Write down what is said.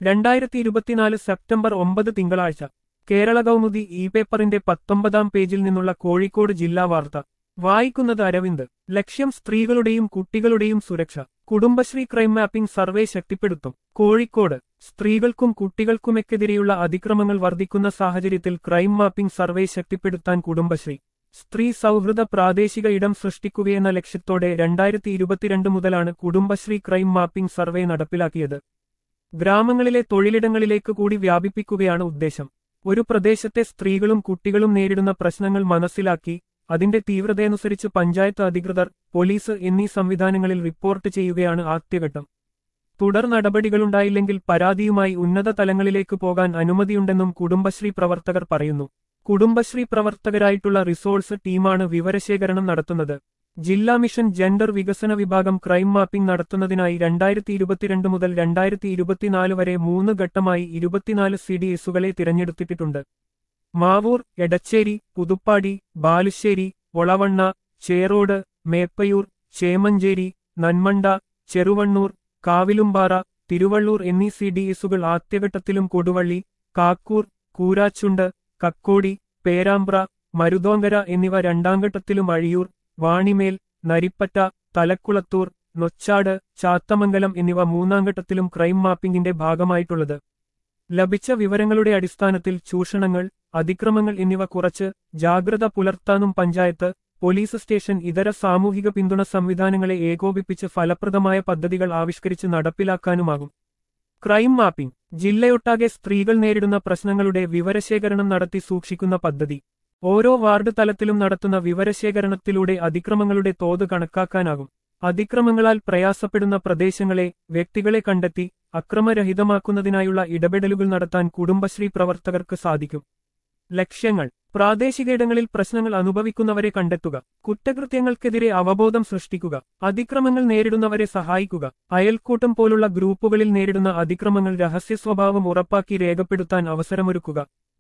രണ്ടായിരത്തി ഇരുപത്തിനാല് സെപ്റ്റംബർ ഒമ്പത് തിങ്കളാഴ്ച കേരള കൗമുദി ഇ പേപ്പറിന്റെ പത്തൊമ്പതാം പേജിൽ നിന്നുള്ള കോഴിക്കോട് ജില്ലാ വാർത്ത വായിക്കുന്നത് അരവിന്ദ് ലക്ഷ്യം സ്ത്രീകളുടെയും കുട്ടികളുടെയും സുരക്ഷ കുടുംബശ്രീ ക്രൈം മാപ്പിംഗ് സർവേ ശക്തിപ്പെടുത്തും കോഴിക്കോട് സ്ത്രീകൾക്കും കുട്ടികൾക്കുമെക്കെതിരെയുള്ള അതിക്രമങ്ങൾ വർദ്ധിക്കുന്ന സാഹചര്യത്തിൽ ക്രൈം മാപ്പിംഗ് സർവേ ശക്തിപ്പെടുത്താൻ കുടുംബശ്രീ സ്ത്രീ സൗഹൃദ പ്രാദേശിക ഇടം സൃഷ്ടിക്കുകയെന്ന ലക്ഷ്യത്തോടെ രണ്ടായിരത്തി ഇരുപത്തിരണ്ട് മുതലാണ് കുടുംബശ്രീ ക്രൈം മാപ്പിംഗ് സർവേ നടപ്പിലാക്കിയത് ഗ്രാമങ്ങളിലെ തൊഴിലിടങ്ങളിലേക്ക് കൂടി വ്യാപിപ്പിക്കുകയാണ് ഉദ്ദേശം ഒരു പ്രദേശത്തെ സ്ത്രീകളും കുട്ടികളും നേരിടുന്ന പ്രശ്നങ്ങൾ മനസ്സിലാക്കി അതിന്റെ തീവ്രതയനുസരിച്ച് പഞ്ചായത്ത് അധികൃതർ പോലീസ് എന്നീ സംവിധാനങ്ങളിൽ റിപ്പോർട്ട് ചെയ്യുകയാണ് ആദ്യഘട്ടം തുടർ നടപടികളുണ്ടായില്ലെങ്കിൽ പരാതിയുമായി ഉന്നത തലങ്ങളിലേക്ക് പോകാൻ അനുമതിയുണ്ടെന്നും കുടുംബശ്രീ പ്രവർത്തകർ പറയുന്നു കുടുംബശ്രീ പ്രവർത്തകരായിട്ടുള്ള റിസോഴ്സ് ടീമാണ് വിവരശേഖരണം നടത്തുന്നത് ജില്ലാ മിഷൻ ജെൻഡർ വികസന വിഭാഗം ക്രൈം മാപ്പിംഗ് നടത്തുന്നതിനായി രണ്ടായിരത്തി ഇരുപത്തിരണ്ട് മുതൽ രണ്ടായിരത്തി ഇരുപത്തിനാല് വരെ മൂന്ന് ഘട്ടമായി ഇരുപത്തിനാല് സി ഡി എസുകളെ തിരഞ്ഞെടുത്തിട്ടുണ്ട് മാവൂർ എടച്ചേരി പുതുപ്പാടി ബാലുശ്ശേരി ഒളവണ്ണ ചേറോട് മേപ്പയൂർ ചേമഞ്ചേരി നന്മണ്ട ചെറുവണ്ണൂർ കാവിലുംപാറ തിരുവള്ളൂർ എന്നീ സി ഡി എസുകൾ ആദ്യഘട്ടത്തിലും കൊടുവള്ളി കാക്കൂർ കൂരാച്ചുണ്ട് കക്കോടി പേരാമ്പ്ര മരുതോങ്കര എന്നിവ രണ്ടാംഘട്ടത്തിലും അഴിയൂർ വാണിമേൽ നരിപ്പറ്റ തലക്കുളത്തൂർ നൊച്ചാട് ചാത്തമംഗലം എന്നിവ മൂന്നാംഘട്ടത്തിലും ക്രൈം മാപ്പിംഗിന്റെ ഭാഗമായിട്ടുള്ളത് ലഭിച്ച വിവരങ്ങളുടെ അടിസ്ഥാനത്തിൽ ചൂഷണങ്ങൾ അതിക്രമങ്ങൾ എന്നിവ കുറച്ച് ജാഗ്രത പുലർത്താനും പഞ്ചായത്ത് പോലീസ് സ്റ്റേഷൻ ഇതര സാമൂഹിക പിന്തുണ സംവിധാനങ്ങളെ ഏകോപിപ്പിച്ച് ഫലപ്രദമായ പദ്ധതികൾ ആവിഷ്കരിച്ച് നടപ്പിലാക്കാനുമാകും ക്രൈം മാപ്പിംഗ് ജില്ലയൊട്ടാകെ സ്ത്രീകൾ നേരിടുന്ന പ്രശ്നങ്ങളുടെ വിവരശേഖരണം നടത്തി സൂക്ഷിക്കുന്ന പദ്ധതി ഓരോ വാർഡ് തലത്തിലും നടത്തുന്ന വിവരശേഖരണത്തിലൂടെ അതിക്രമങ്ങളുടെ തോത് കണക്കാക്കാനാകും അതിക്രമങ്ങളാൽ പ്രയാസപ്പെടുന്ന പ്രദേശങ്ങളെ വ്യക്തികളെ കണ്ടെത്തി അക്രമരഹിതമാക്കുന്നതിനായുള്ള ഇടപെടലുകൾ നടത്താൻ കുടുംബശ്രീ പ്രവർത്തകർക്ക് സാധിക്കും ലക്ഷ്യങ്ങൾ പ്രാദേശികയിടങ്ങളിൽ പ്രശ്നങ്ങൾ അനുഭവിക്കുന്നവരെ കണ്ടെത്തുക കുറ്റകൃത്യങ്ങൾക്കെതിരെ അവബോധം സൃഷ്ടിക്കുക അതിക്രമങ്ങൾ നേരിടുന്നവരെ സഹായിക്കുക അയൽക്കൂട്ടം പോലുള്ള ഗ്രൂപ്പുകളിൽ നേരിടുന്ന അതിക്രമങ്ങൾ രഹസ്യ സ്വഭാവം ഉറപ്പാക്കി രേഖപ്പെടുത്താൻ അവസരമൊരുക്കുക